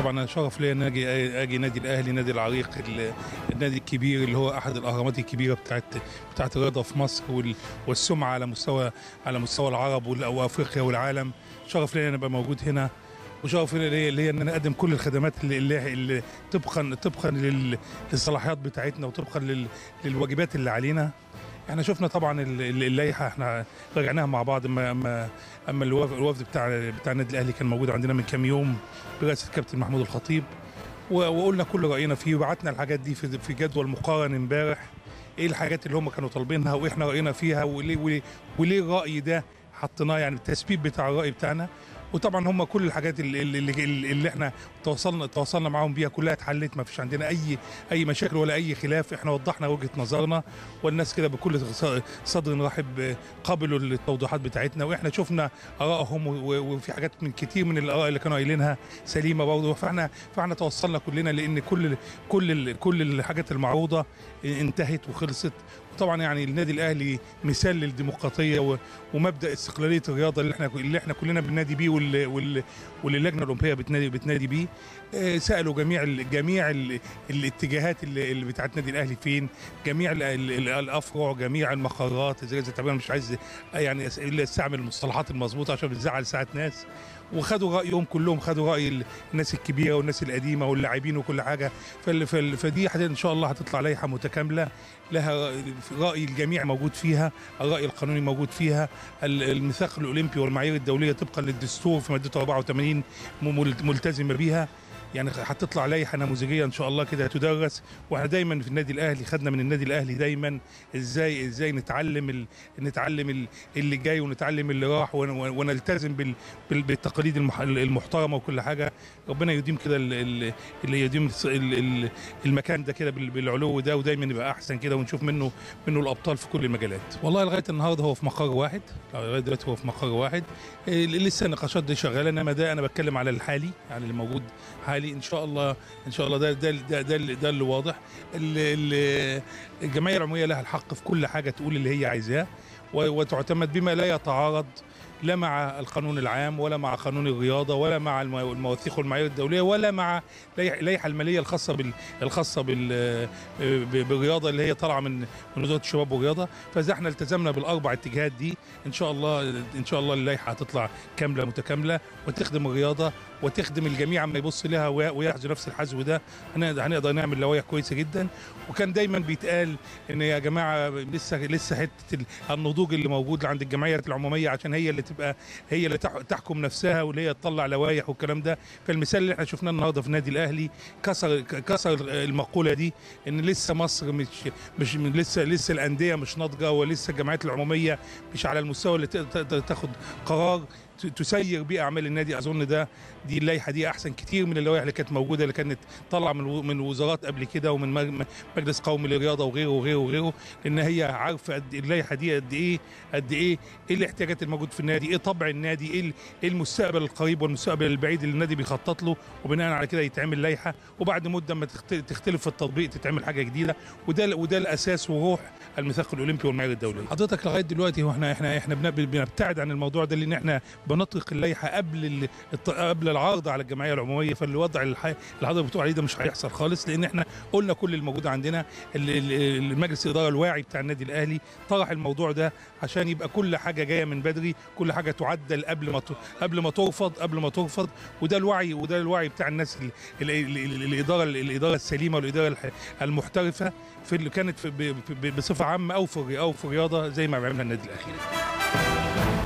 طبعا انا شرف ليا ان اجي اجي نادي الاهلي نادي العريق ال- النادي الكبير اللي هو احد الاهرامات الكبيره بتاعت بتاعت الرياضه في مصر وال- والسمعه على مستوى على مستوى العرب وال- وافريقيا والعالم شرف ليا ان ابقى موجود هنا وشرف ليا ليا ان انا اقدم كل الخدمات اللي, اللي, اللي طبقا طبقا لل- للصلاحيات بتاعتنا وطبقا لل- للواجبات اللي علينا احنا شفنا طبعا ال- ال- اللائحه احنا راجعناها مع بعض اما اما اما الوف- الوفد بتاع بتاع النادي الاهلي كان موجود عندنا من كام يوم برئاسه الكابتن محمود الخطيب و- وقلنا كل راينا فيه وبعتنا الحاجات دي في في جدول مقارن امبارح ايه الحاجات اللي هم كانوا طالبينها واحنا راينا فيها وليه وليه, وليه الراي ده حطيناه يعني التثبيت بتاع الراي بتاعنا وطبعا هم كل الحاجات اللي, اللي, اللي, اللي احنا تواصلنا تواصلنا معاهم بيها كلها اتحلت ما فيش عندنا اي اي مشاكل ولا اي خلاف احنا وضحنا وجهه نظرنا والناس كده بكل ص- صدر رحب قبلوا التوضيحات بتاعتنا واحنا شفنا ارائهم و- و- وفي حاجات من كتير من الاراء اللي كانوا قايلينها سليمه برضه فاحنا فاحنا توصلنا كلنا لان كل كل كل الحاجات المعروضه انتهت وخلصت طبعا يعني النادي الاهلي مثال للديمقراطيه و- ومبدا استقلاليه الرياضه اللي احنا اللي احنا كلنا بننادي بيه وال- وال- واللجنه الاولمبيه بتنادي بتنادي بيه آه، سالوا جميع ال- جميع ال- الاتجاهات اللي, اللي بتاعت النادي الاهلي فين جميع ال- ال- ال- الافرع جميع المقرات زي زي طبعا مش عايز يعني أس- الا استعمل المصطلحات المظبوطه عشان بتزعل ساعات ناس وخدوا رايهم كلهم خدوا راي ال- الناس الكبيره والناس القديمه واللاعبين وكل حاجه فال- فال- فدي حاجة ان شاء الله هتطلع لائحه متكامله لها راي الجميع موجود فيها الراي القانوني موجود فيها ال- الميثاق الاولمبي والمعايير الدوليه طبقا للدستور في مادته 84 م- ملتزمه بيها يعني هتطلع لائحه نموذجيه ان شاء الله كده تدرس واحنا دايما في النادي الاهلي خدنا من النادي الاهلي دايما ازاي ازاي نتعلم ال... نتعلم ال... اللي جاي ونتعلم اللي راح ون... ونلتزم بال... بال... بالتقاليد المح... المحترمه وكل حاجه ربنا يديم كده ال... ال... اللي يديم الص- ال... ال... المكان ده كده بال... بالعلو ده ودايما يبقى احسن كده ونشوف منه منه الابطال في كل المجالات والله لغايه النهارده هو في مقر واحد لغايه دلوقتي هو في مقر واحد إيه، لسه النقاشات دي شغاله انما ده انا بتكلم على الحالي يعني اللي موجود حالي ان شاء الله ان شاء الله ده ده ده ده, اللي- ده اللي واضح ال- ال- الجمعيه العموميه لها الحق في كل حاجه تقول اللي هي عايزاه و- وتعتمد بما لا يتعارض لا مع القانون العام ولا مع قانون الرياضه ولا مع المو- المواثيق والمعايير الدوليه ولا مع اللائحه اللائحة الماليه الخاصه بال الخاصه بال ب- بالرياضه اللي هي طالعه من من وزاره الشباب والرياضه فاذا احنا التزمنا بالاربع اتجاهات دي ان شاء الله ان شاء الله اللائحه هتطلع كامله متكامله وتخدم الرياضه وتخدم الجميع اما يبص لها وي- ويحذو نفس الحذو ده هنقدر هنقدر نعمل لوائح كويسه جدا وكان دايما بيتقال ان يا جماعه لسه لسه حته ال- النضوج اللي موجود عند الجمعيات العموميه عشان هي اللي تبقى هي اللي تح- تحكم نفسها واللي هي تطلع لوائح والكلام ده فالمثال اللي احنا شفناه النهارده في النادي الاهلي كسر كسر المقوله دي ان لسه مصر مش مش لسه لسه الانديه مش ناضجه ولسه الجمعيات العموميه مش على المستوى اللي تقدر تاخد قرار ت- تسير بيه اعمال النادي اظن ده دي اللائحه دي احسن كتير من اللوائح اللي كانت موجوده اللي كانت طالعه من و- من وزارات قبل كده ومن مج- مجلس قومي للرياضه وغيره وغيره وغيره لان هي عارفه قد اللائحه دي قد ايه قد ايه ايه الاحتياجات الموجود في النادي ايه طبع النادي ايه ال- ايه المستقبل القريب والمستقبل البعيد اللي النادي بيخطط له وبناء على كده يتعمل لائحه وبعد مده ما تخت- تختلف في التطبيق تتعمل حاجه جديده وده وده الاساس وروح الميثاق الاولمبي والمعايير الدوليه حضرتك لغايه دلوقتي هو احنا احنا احنا بن- بنبتعد عن الموضوع ده لان احنا بنطلق اللائحه قبل ال- الت- قبل العرض على الجمعيه العموميه فالوضع الح- اللي حضرتك بتقول عليه ده مش هيحصل خالص لان احنا قلنا كل الموجود عندنا ال- ال- المجلس الاداره الواعي بتاع النادي الاهلي طرح الموضوع ده عشان يبقى كل حاجه جايه من بدري كل حاجه تعدل قبل ما ت- قبل ما ترفض قبل ما ترفض وده الوعي وده الوعي بتاع الناس ال- ال- ال- ال- الاداره الاداره السليمه والاداره الح- المحترفه في اللي كانت في ب- ب- بصفه عامه او في او في الرياضه زي ما بيعملها النادي الاهلي